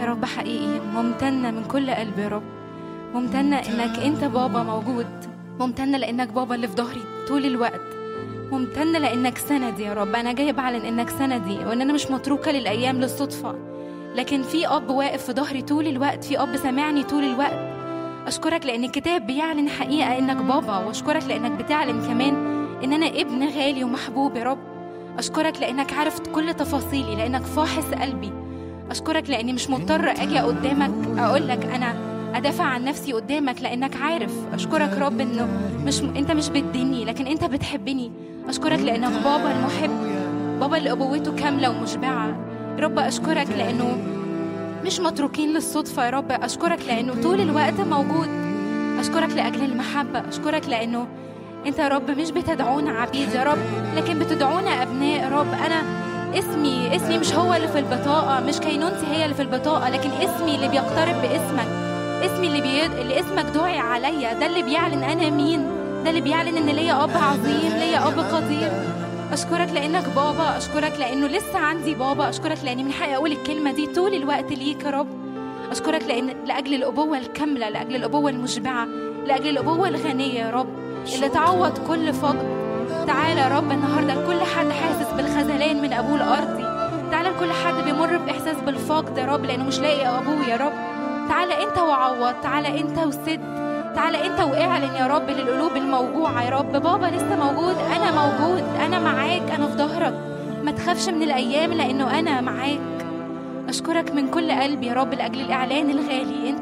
يا رب حقيقي ممتنة من كل قلبي يا رب ممتنة إنك أنت بابا موجود ممتنة لأنك بابا اللي في ظهري طول الوقت ممتنة لأنك سندي يا رب أنا جاي بعلن إنك سندي وإن أنا مش متروكة للأيام للصدفة لكن في أب واقف في ظهري طول الوقت في أب سامعني طول الوقت أشكرك لأن الكتاب بيعلن حقيقة إنك بابا وأشكرك لأنك بتعلن كمان إن أنا ابن غالي ومحبوب يا رب أشكرك لأنك عرفت كل تفاصيلي لأنك فاحص قلبي أشكرك لأني مش مضطرة أجي قدامك أقول لك أنا أدافع عن نفسي قدامك لأنك عارف أشكرك رب إنه مش أنت مش بتديني لكن أنت بتحبني أشكرك لأنك بابا المحب بابا اللي أبوته كاملة ومشبعة رب أشكرك لأنه مش متروكين للصدفة يا رب أشكرك لأنه طول الوقت موجود أشكرك لأجل المحبة أشكرك لأنه أنت يا رب مش بتدعونا عبيد يا رب لكن بتدعونا أبناء يا رب أنا اسمي اسمي مش هو اللي في البطاقة مش كينونتي هي اللي في البطاقة لكن اسمي اللي بيقترب باسمك اسمي اللي بيد... اللي اسمك دعي عليا ده اللي بيعلن أنا مين ده اللي بيعلن إن ليا أب عظيم ليا أب قدير أشكرك لأنك بابا أشكرك لأنه لسه عندي بابا أشكرك لأني من حقي أقول الكلمة دي طول الوقت ليك يا رب أشكرك لأن لأجل الأبوة الكاملة لأجل الأبوة المشبعة لأجل الأبوة الغنية يا رب اللي تعوض كل فقد تعالى يا رب النهاردة لكل حد حاسس بالخذلان من أبوه الأرضي تعالى لكل حد بيمر بإحساس بالفقد يا رب لأنه مش لاقي أبوه يا رب تعالى أنت وعوض تعالى أنت وسد تعالى أنت واعلن يا رب للقلوب الموجوعة يا رب بابا لسه موجود أنا موجود أنا معاك أنا في ظهرك ما تخافش من الأيام لأنه أنا معاك أشكرك من كل قلبي يا رب لأجل الإعلان الغالي أنت